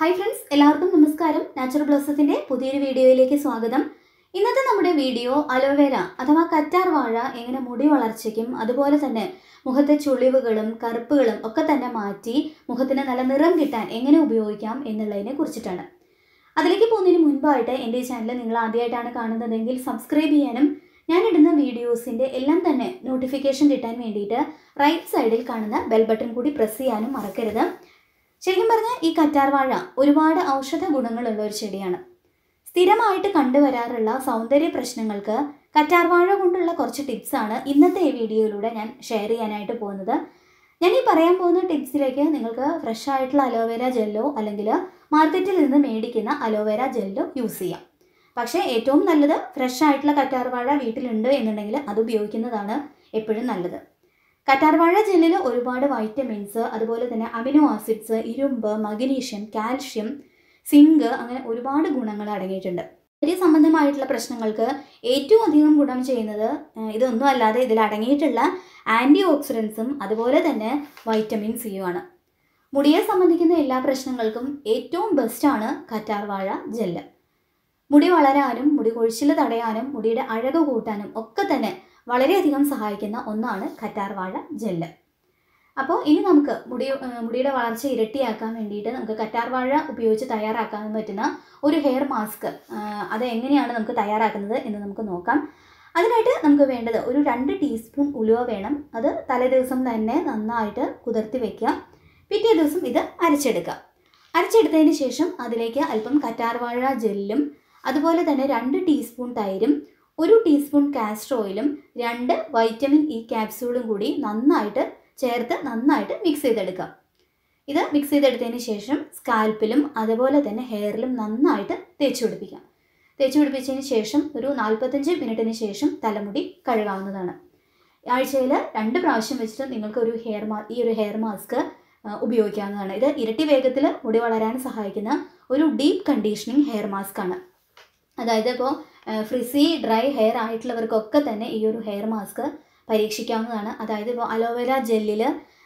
hi friends എല്ലാവർക്കും നമസ്കാരം natural ബ്ലോസത്തിൻ്റെ പുതിയൊരു വീഡിയോയിലേക്ക് സ്വാഗതം ഇന്നത്തെ നമ്മുടെ വീഡിയോ അലോവേര അഥവാ കറ്റാർ വാഴ എങ്ങനെ മുടി വളർച്ചയ്ക്കും അതുപോലെ തന്നെ മുഖത്തെ ചുളിവുകളും കറുപ്പുകളും ഒക്കെ തന്നെ മാറ്റി മുഖത്തിന് നല്ല നിറം കിട്ടാൻ എങ്ങനെ ഉപയോഗിക്കാം എന്നുള്ളതിനെ കുറിച്ചിട്ടാണ് അതിലേക്ക് പോകുന്നതിന് മുൻപായിട്ട് എൻ്റെ ഈ ചാനൽ നിങ്ങൾ ആദ്യമായിട്ടാണ് കാണുന്നതെങ്കിൽ സബ്സ്ക്രൈബ് ചെയ്യാനും ഞാനിടുന്ന വീഡിയോസിൻ്റെ എല്ലാം തന്നെ നോട്ടിഫിക്കേഷൻ കിട്ടാൻ വേണ്ടിയിട്ട് റൈറ്റ് സൈഡിൽ കാണുന്ന ബെൽ ബട്ടൺ കൂടി പ്രസ് ചെയ്യാനും മറക്കരുത് ശരിക്കും പറഞ്ഞാൽ ഈ കറ്റാർ വാഴ ഒരുപാട് ഔഷധ ഗുണങ്ങളുള്ള ഒരു ചെടിയാണ് സ്ഥിരമായിട്ട് കണ്ടുവരാറുള്ള സൗന്ദര്യ പ്രശ്നങ്ങൾക്ക് കറ്റാർ വാഴ കൊണ്ടുള്ള കുറച്ച് ടിപ്സാണ് ഇന്നത്തെ ഈ വീഡിയോയിലൂടെ ഞാൻ ഷെയർ ചെയ്യാനായിട്ട് പോകുന്നത് ഞാൻ ഈ പറയാൻ പോകുന്ന ടിപ്സിലേക്ക് നിങ്ങൾക്ക് ഫ്രഷ് ആയിട്ടുള്ള അലോവേര ജെല്ലോ അല്ലെങ്കിൽ മാർക്കറ്റിൽ നിന്ന് മേടിക്കുന്ന അലോവേര ജെല്ലോ യൂസ് ചെയ്യാം പക്ഷേ ഏറ്റവും നല്ലത് ഫ്രഷ് ആയിട്ടുള്ള കറ്റാർ വാഴ വീട്ടിലുണ്ട് എന്നുണ്ടെങ്കിൽ അത് ഉപയോഗിക്കുന്നതാണ് എപ്പോഴും നല്ലത് കറ്റാർവാഴ ജെല്ലിൽ ഒരുപാട് വൈറ്റമിൻസ് അതുപോലെ തന്നെ അമിനോ ആസിഡ്സ് ഇരുമ്പ് മഗ്നീഷ്യം കാൽഷ്യം സിങ്ക് അങ്ങനെ ഒരുപാട് ഗുണങ്ങൾ അടങ്ങിയിട്ടുണ്ട് ശരീര സംബന്ധമായിട്ടുള്ള പ്രശ്നങ്ങൾക്ക് ഏറ്റവും അധികം ഗുണം ചെയ്യുന്നത് ഏഹ്, ഇതൊന്നും അല്ലാതെ ഇതിൽ അടങ്ങിയിട്ടുള്ള ആൻറ്റി ഓക്സിഡൻസും അതുപോലെ തന്നെ വൈറ്റമിൻ സിയുമാണ് മുടിയെ സംബന്ധിക്കുന്ന എല്ലാ പ്രശ്നങ്ങൾക്കും ഏറ്റവും ബെസ്റ്റാണ് കറ്റാർവാഴ ജെല്ല് മുടി വളരാനും മുടി കൊഴിച്ചിൽ തടയാനും മുടിയുടെ അഴക് കൂട്ടാനും ഒക്കെ തന്നെ വളരെയധികം സഹായിക്കുന്ന ഒന്നാണ് കറ്റാർവാഴ ജെല്ല് അപ്പോൾ ഇനി നമുക്ക് മുടി ഏഹ് മുടിയുടെ വളർച്ച ഇരട്ടിയാക്കാൻ വേണ്ടിയിട്ട് നമുക്ക് കറ്റാർവാഴ ഉപയോഗിച്ച് തയ്യാറാക്കാൻ പറ്റുന്ന ഒരു ഹെയർ മാസ്ക് അത് എങ്ങനെയാണ് നമുക്ക് തയ്യാറാക്കുന്നത് എന്ന് നമുക്ക് നോക്കാം അതിനായിട്ട് നമുക്ക് വേണ്ടത് ഒരു രണ്ട് ടീസ്പൂൺ ഉലുവ വേണം അത് തലേദിവസം തന്നെ നന്നായിട്ട് കുതിർത്തി വെക്കുക പിറ്റേ ദിവസം ഇത് അരച്ചെടുക്കുക അരച്ചെടുത്തതിന് ശേഷം അതിലേക്ക് അല്പം കറ്റാർവാഴ ജെല്ലും അതുപോലെ തന്നെ രണ്ട് ടീസ്പൂൺ തൈരും ഒരു ടീസ്പൂൺ കാസ്റ്റർ ഓയിലും രണ്ട് വൈറ്റമിൻ ഇ ക്യാപ്സ്യൂളും കൂടി നന്നായിട്ട് ചേർത്ത് നന്നായിട്ട് മിക്സ് ചെയ്തെടുക്കാം ഇത് മിക്സ് ചെയ്തെടുത്തതിന് ശേഷം സ്കാൽപ്പിലും അതുപോലെ തന്നെ ഹെയറിലും നന്നായിട്ട് തേച്ച് പിടിപ്പിക്കാം തേച്ച് പിടിപ്പിച്ചതിന് ശേഷം ഒരു നാൽപ്പത്തഞ്ച് മിനിറ്റിന് ശേഷം തലമുടി കഴുകാവുന്നതാണ് ആഴ്ചയിൽ രണ്ട് പ്രാവശ്യം വെച്ചിട്ട് നിങ്ങൾക്ക് ഒരു ഹെയർ മാ ഈ ഒരു ഹെയർ മാസ്ക് ഉപയോഗിക്കാവുന്നതാണ് ഇത് ഇരട്ടി വേഗത്തിൽ മുടി വളരാൻ സഹായിക്കുന്ന ഒരു ഡീപ്പ് കണ്ടീഷനിങ് ഹെയർ മാസ്ക് ആണ് അതായത് ഇപ്പോൾ ഫ്രിസി ഡ്രൈ ഹെയർ ആയിട്ടുള്ളവർക്കൊക്കെ തന്നെ ഈ ഒരു ഹെയർ മാസ്ക് പരീക്ഷിക്കാവുന്നതാണ് അതായത് ഇപ്പോൾ അലോവേര ജെല്ലിൽ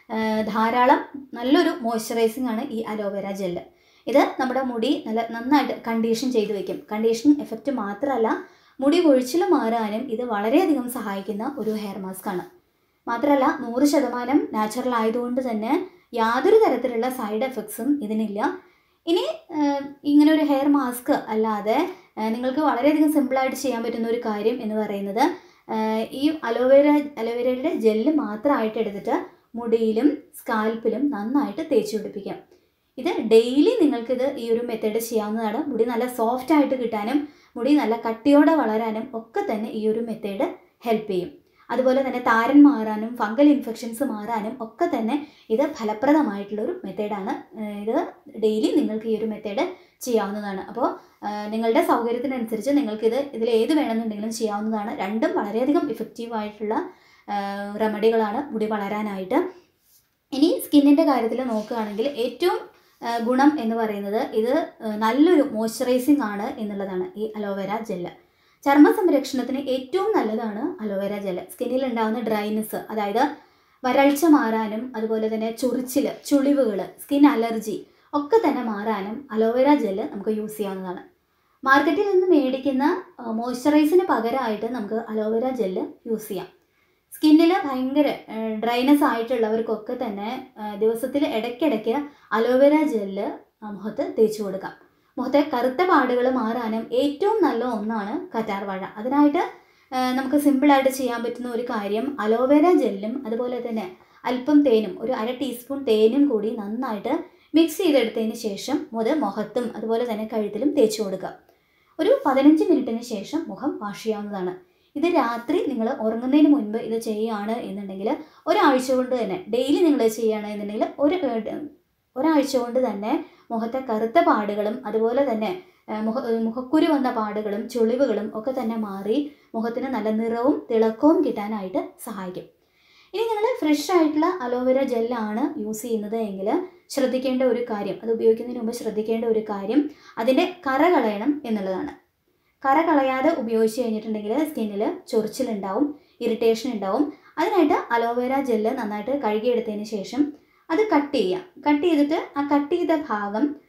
ധാരാളം നല്ലൊരു മോയ്സ്ചറൈസിങ് ആണ് ഈ അലോവേര ജെല്ല് ഇത് നമ്മുടെ മുടി നല്ല നന്നായിട്ട് കണ്ടീഷൻ ചെയ്ത് വെക്കും കണ്ടീഷൻ എഫക്റ്റ് മാത്രമല്ല മുടി കൊഴിച്ചിൽ മാറാനും ഇത് വളരെയധികം സഹായിക്കുന്ന ഒരു ഹെയർ മാസ്ക് ആണ് മാത്രമല്ല നൂറ് ശതമാനം നാച്ചുറൽ ആയതുകൊണ്ട് തന്നെ യാതൊരു തരത്തിലുള്ള സൈഡ് എഫക്ട്സും ഇതിനില്ല ഇനി ഏഹ്, ഇങ്ങനെ ഒരു ഹെയർ മാസ്ക് അല്ലാതെ ഏഹ്, നിങ്ങൾക്ക് വളരെയധികം സിമ്പിളായിട്ട് ചെയ്യാൻ പറ്റുന്ന ഒരു കാര്യം എന്ന് പറയുന്നത് ഏഹ്, ഈ അലോവേര അലോവേരയുടെ ജെല്ല് മാത്രമായിട്ട് എടുത്തിട്ട് മുടിയിലും സ്കാൽപ്പിലും നന്നായിട്ട് തേച്ച് പിടിപ്പിക്കാം ഇത് ഡെയിലി നിങ്ങൾക്കിത് ഈ ഒരു മെത്തേഡ് ചെയ്യാവുന്നതാണ് മുടി നല്ല സോഫ്റ്റ് ആയിട്ട് കിട്ടാനും മുടി നല്ല കട്ടിയോടെ വളരാനും ഒക്കെ തന്നെ ഈ ഒരു മെത്തേഡ് ഹെൽപ്പ് ചെയ്യും അതുപോലെ തന്നെ താരൻ മാറാനും ഫംഗൽ ഇൻഫെക്ഷൻസ് മാറാനും ഒക്കെ തന്നെ ഇത് ഫലപ്രദമായിട്ടുള്ളൊരു മെത്തേഡാണ് ഇത് ഡെയിലി നിങ്ങൾക്ക് ഈ ഒരു മെത്തേഡ് ചെയ്യാവുന്നതാണ് അപ്പോൾ നിങ്ങളുടെ സൗകര്യത്തിനനുസരിച്ച് നിങ്ങൾക്കിത് ഇതിൽ ഏത് വേണമെന്നുണ്ടെങ്കിലും ചെയ്യാവുന്നതാണ് രണ്ടും വളരെയധികം ഇഫക്റ്റീവായിട്ടുള്ള റെമഡികളാണ് മുടി വളരാനായിട്ട് ഇനി സ്കിന്നിൻ്റെ കാര്യത്തിൽ നോക്കുകയാണെങ്കിൽ ഏറ്റവും ആ, ഗുണം എന്ന് പറയുന്നത് ഇത് ആ, നല്ലൊരു മോയ്സ്ചറൈസിങ് ആണ് എന്നുള്ളതാണ് ഈ അലോവേര ജെല്ല് ചർമ്മ സംരക്ഷണത്തിന് ഏറ്റവും നല്ലതാണ് അലോവേര ജെല്ല് സ്കിന്നിൽ ഉണ്ടാകുന്ന ഡ്രൈനെസ് അതായത് വരൾച്ച മാറാനും അതുപോലെ തന്നെ ചൊറിച്ചിൽ ചുളിവുകൾ സ്കിൻ അലർജി ഒക്കെ തന്നെ മാറാനും അലോവേര ജെല്ല് നമുക്ക് യൂസ് ചെയ്യാവുന്നതാണ് മാർക്കറ്റിൽ നിന്ന് മേടിക്കുന്ന മോയ്സ്ചറൈസിന് പകരമായിട്ട് നമുക്ക് അലോവേര ജെല്ല് യൂസ് ചെയ്യാം സ്കിന്നിൽ ഭയങ്കര ഡ്രൈനെസ് ആയിട്ടുള്ളവർക്കൊക്കെ തന്നെ ദിവസത്തിൽ ഇടയ്ക്കിടയ്ക്ക് അലോവേര ജെല്ല് മുഖത്ത് തേച്ച് കൊടുക്കാം മുഖത്തെ കറുത്ത പാടുകൾ മാറാനും ഏറ്റവും നല്ല ഒന്നാണ് കറ്റാർവാഴ അതിനായിട്ട് ആ, നമുക്ക് സിമ്പിളായിട്ട് ചെയ്യാൻ പറ്റുന്ന ഒരു കാര്യം അലോവേര ജെല്ലും അതുപോലെ തന്നെ അല്പം തേനും ഒരു അര ടീസ്പൂൺ തേനും കൂടി നന്നായിട്ട് മിക്സ് ചെയ്തെടുത്തതിന് ശേഷം മുത മുഖത്തും അതുപോലെ തന്നെ കഴുത്തിലും തേച്ച് കൊടുക്കുക ഒരു പതിനഞ്ച് മിനിറ്റിന് ശേഷം മുഖം വാഷ് ചെയ്യാവുന്നതാണ് ഇത് രാത്രി നിങ്ങൾ ഉറങ്ങുന്നതിന് മുൻപ് ഇത് ചെയ്യുകയാണ് എന്നുണ്ടെങ്കിൽ ഒരാഴ്ച കൊണ്ട് തന്നെ ഡെയിലി നിങ്ങൾ ചെയ്യുകയാണ് എന്നുണ്ടെങ്കിൽ ഒരു ഏഹ്, ഒരാഴ്ച കൊണ്ട് തന്നെ മുഖത്തെ കറുത്ത പാടുകളും അതുപോലെ തന്നെ ഏഹ്, മുഖ ഏഹ്, മുഖക്കുരു വന്ന പാടുകളും ചുളിവുകളും ഒക്കെ തന്നെ മാറി മുഖത്തിന് നല്ല നിറവും തിളക്കവും കിട്ടാനായിട്ട് സഹായിക്കും ഇനി നിങ്ങൾ ഫ്രഷ് ആയിട്ടുള്ള അലോവേര ജെല്ലാണ് യൂസ് ചെയ്യുന്നത് എങ്കിൽ ശ്രദ്ധിക്കേണ്ട ഒരു കാര്യം അത് ഉപയോഗിക്കുന്നതിന് മുമ്പ് ശ്രദ്ധിക്കേണ്ട ഒരു കാര്യം അതിൻ്റെ കറ കളയണം എന്നുള്ളതാണ് കറ കളയാതെ ഉപയോഗിച്ച് കഴിഞ്ഞിട്ടുണ്ടെങ്കിൽ സ്കിന്നിൽ ചൊറിച്ചിലുണ്ടാവും ഇറിറ്റേഷൻ ഉണ്ടാവും അതിനായിട്ട് അലോവേര ജെല്ല് നന്നായിട്ട് കഴുകിയെടുത്തതിന് ശേഷം അത് കട്ട് ചെയ്യാം കട്ട് ചെയ്തിട്ട് ആ കട്ട് ചെയ്ത ഭാഗം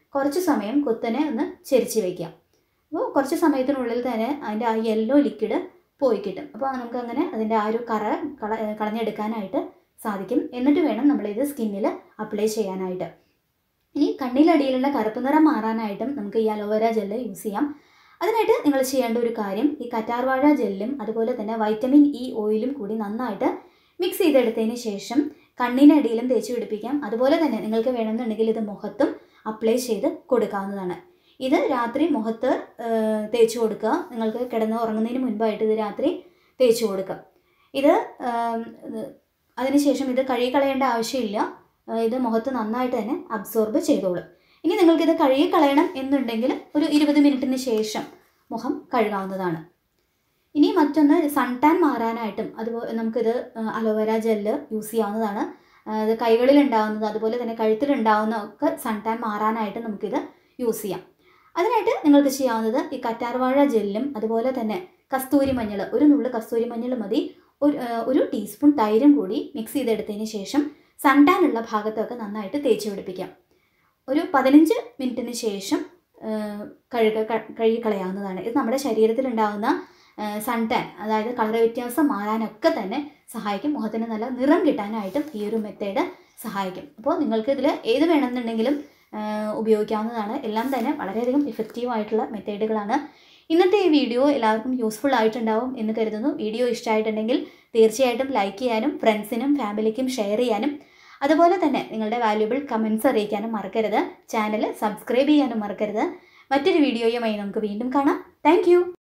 കുറച്ച് സമയം കുത്തനെ ഒന്ന് ചെരിച്ച് വയ്ക്കാം അപ്പോൾ കുറച്ച് സമയത്തിനുള്ളിൽ തന്നെ അതിൻ്റെ ആ യെല്ലോ ലിക്വിഡ് പോയി കിട്ടും അപ്പോൾ നമുക്ക് അങ്ങനെ അതിൻ്റെ ആ ഒരു കറ കള കളഞ്ഞെടുക്കാനായിട്ട് സാധിക്കും എന്നിട്ട് വേണം നമ്മളിത് സ്കിന്നിൽ അപ്ലൈ ചെയ്യാനായിട്ട് ഇനി കണ്ണിലടിയിലുള്ള കറുപ്പ് നിറം മാറാനായിട്ടും നമുക്ക് ഈ അലോവേര ജെല്ല് യൂസ് ചെയ്യാം അതിനായിട്ട് നിങ്ങൾ ചെയ്യേണ്ട ഒരു കാര്യം ഈ കറ്റാർവാഴ ജെല്ലും അതുപോലെ തന്നെ വൈറ്റമിൻ ഇ ഓയിലും കൂടി നന്നായിട്ട് മിക്സ് ചെയ്തെടുത്തതിന് ശേഷം കണ്ണിനടിയിലും തേച്ച് പിടിപ്പിക്കാം അതുപോലെ തന്നെ നിങ്ങൾക്ക് വേണമെന്നുണ്ടെങ്കിൽ ഇത് മുഖത്തും അപ്ലൈ ചെയ്ത് കൊടുക്കാവുന്നതാണ് ഇത് രാത്രി മുഖത്ത് ഏഹ്, തേച്ച് കൊടുക്കുക നിങ്ങൾക്ക് കിടന്ന് ഉറങ്ങുന്നതിന് മുൻപായിട്ട് ഇത് രാത്രി തേച്ച് കൊടുക്കുക ഇത് ഏം, ഇത് അതിനുശേഷം ഇത് കഴുകി കളയേണ്ട ആവശ്യമില്ല ഏഹ്, ഇത് മുഖത്ത് നന്നായിട്ട് തന്നെ അബ്സോർബ് ചെയ്തോളും ഇനി നിങ്ങൾക്കിത് കഴുകി കളയണം എന്നുണ്ടെങ്കിൽ ഒരു ഇരുപത് മിനിറ്റിന് ശേഷം മുഖം കഴുകാവുന്നതാണ് ഇനി മറ്റൊന്ന് സൺ ടാൻ മാറാനായിട്ടും അതുപോലെ നമുക്കിത് അലോവേര ജെല്ല് യൂസ് ചെയ്യാവുന്നതാണ് ആ, ഇത് കൈകളിൽ ഉണ്ടാവുന്നത് അതുപോലെ തന്നെ കഴുത്തിലുണ്ടാവുന്ന ഒക്കെ സൺ ടാൻ മാറാനായിട്ട് നമുക്കിത് യൂസ് ചെയ്യാം അതിനായിട്ട് നിങ്ങൾക്ക് ചെയ്യാവുന്നത് ഈ കറ്റാർവാഴ ജെല്ലും അതുപോലെ തന്നെ കസ്തൂരി മഞ്ഞൾ ഒരു നുള്ളു കസ്തൂരി മഞ്ഞൾ മതി ഒരു ആ, ഒരു ടീസ്പൂൺ തൈരും കൂടി മിക്സ് ചെയ്തെടുത്തതിന് ശേഷം സൺ ടാൻ ഉള്ള ഭാഗത്തൊക്കെ നന്നായിട്ട് തേച്ച് പിടിപ്പിക്കാം ഒരു പതിനഞ്ച് മിനിറ്റിന് ശേഷം ആ, കഴുക ക- കഴുകി കളയാവുന്നതാണ് ഇത് നമ്മുടെ ശരീരത്തിലുണ്ടാകുന്ന സൺ ടാൻ അതായത് കളർ വ്യത്യാസം മാറാനൊക്കെ തന്നെ സഹായിക്കും മുഖത്തിന് നല്ല നിറം കിട്ടാനായിട്ടും ഈ ഒരു മെത്തേഡ് സഹായിക്കും അപ്പോൾ നിങ്ങൾക്ക് ഇതിൽ ഏത് വേണമെന്നുണ്ടെങ്കിലും ആ, ഉപയോഗിക്കാവുന്നതാണ് എല്ലാം തന്നെ വളരെയധികം ഇഫക്റ്റീവ് ആയിട്ടുള്ള മെത്തേഡുകളാണ് ഇന്നത്തെ ഈ വീഡിയോ എല്ലാവർക്കും യൂസ്ഫുൾ ആയിട്ടുണ്ടാവും എന്ന് കരുതുന്നു വീഡിയോ ഇഷ്ടമായിട്ടുണ്ടെങ്കിൽ തീർച്ചയായിട്ടും ലൈക്ക് ചെയ്യാനും ഫ്രണ്ട്സിനും ഫാമിലിക്കും ഷെയർ ചെയ്യാനും അതുപോലെ തന്നെ നിങ്ങളുടെ വാല്യുബിൾ കമൻസ് അറിയിക്കാനും മറക്കരുത് ചാനൽ സബ്സ്ക്രൈബ് ചെയ്യാനും മറക്കരുത് മറ്റൊരു വീഡിയോയുമായി നമുക്ക് വീണ്ടും കാണാം താങ്ക്